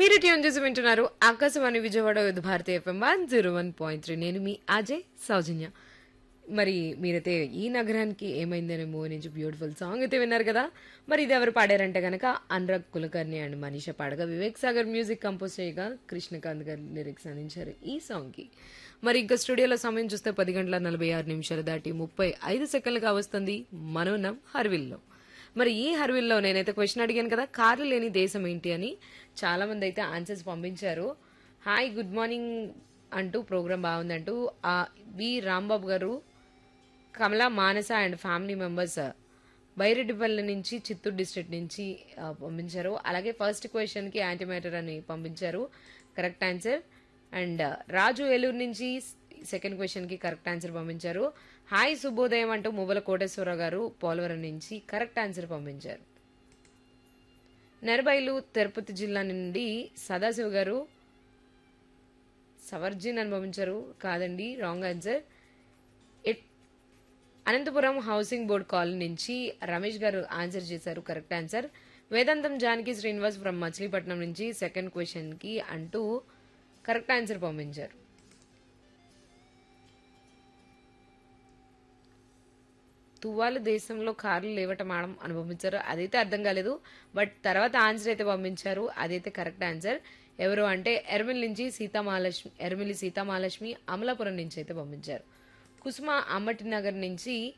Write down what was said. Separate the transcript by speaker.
Speaker 1: మీరు ట్యూన్ చేసి వింటున్నారు Akashvani Vijayawada Vividh Bharati F M one zero one point three నేను మీ అజయ్ సౌజన్య మరి మీరైతే ఈ నగరానికి ఏమైందనే మూవీ నుంచి బ్యూటిఫుల్ సాంగ్ అయితే విన్నారు కదా మరి ఇది ఎవరు పాడారంటే గనక అనురాగ్ కులకర్ణి అండ్ మనీష పాడగా వివేక్ సాగర్ మ్యూజిక్ కంపోజ్ చేయగా కృష్ణకాంత్ గారు లిరిక్స్ అందించారు ఈ సాంగ్కి మరి ఇంకా స్టూడియోలో సమయం చూస్తే పది గంటల నలభై ఆరు నిమిషాలు దాటి ముప్పై ఐదు సెకండ్లుగా వస్తుంది మనోనం హర్విల్లో మరి ఈ హర్విల్లో నేనైతే క్వశ్చన్ అడిగాను కదా కార్లు లేని దేశం ఏంటి అని చాలా మంది అయితే ఆన్సర్స్ పంపించారు హాయ్ గుడ్ మార్నింగ్ అంటూ ప్రోగ్రామ్ బాగుందంటూ ఆ B Rambabu garu Kamala Manasa and family members Byreddipalli నుంచి చిత్తూరు డిస్ట్రిక్ట్ నుంచి ఆ, పంపించారు అలాగే ఫస్ట్ క్వశ్చన్కి యాంటీమేటర్ అని పంపించారు correct answer and Raju Eluru నుంచి సెకండ్ క్వశ్చన్కి కరెక్ట్ ఆన్సర్ పంపించారు హాయ్ శుభోదయం అంటూ మువ్వల కోటేశ్వరరావు గారు పోలవరం నుంచి కరెక్ట్ ఆన్సర్ పంపించారు నెరబైలు తిరుపతి జిల్లా నుండి సదాశివ గారు సవర్జిన్ అని పంపించారు కాదండి wrong answer it Anantapuram housing board colony నుంచి రమేష్ గారు ఆన్సర్ చేశారు కరెక్ట్ ఆన్సర్ వేదాంతం జానకి శ్రీనివాస్ ఫ్రమ్ మచిలీపట్నం నుంచి సెకండ్ క్వశ్చన్ కి అంటూ కరెక్ట్ ఆన్సర్ పంపించారు తువ్వాలు దేశంలో కార్లు లేవట మేడం అని పంపించారు అదైతే అర్థం కాలేదు బట్ తర్వాత ఆన్సర్ అయితే పంపించారు అదైతే కరెక్ట్ ఆన్సర్ ఎవరు అంటే ఎర్మిల్ నుంచి సీతామహాలక్ష్మి ఎర్మిలి సీతామహాలక్ష్మి అమలాపురం నుంచి అయితే పంపించారు కుసుమ అమ్మటి నగర్ నుంచి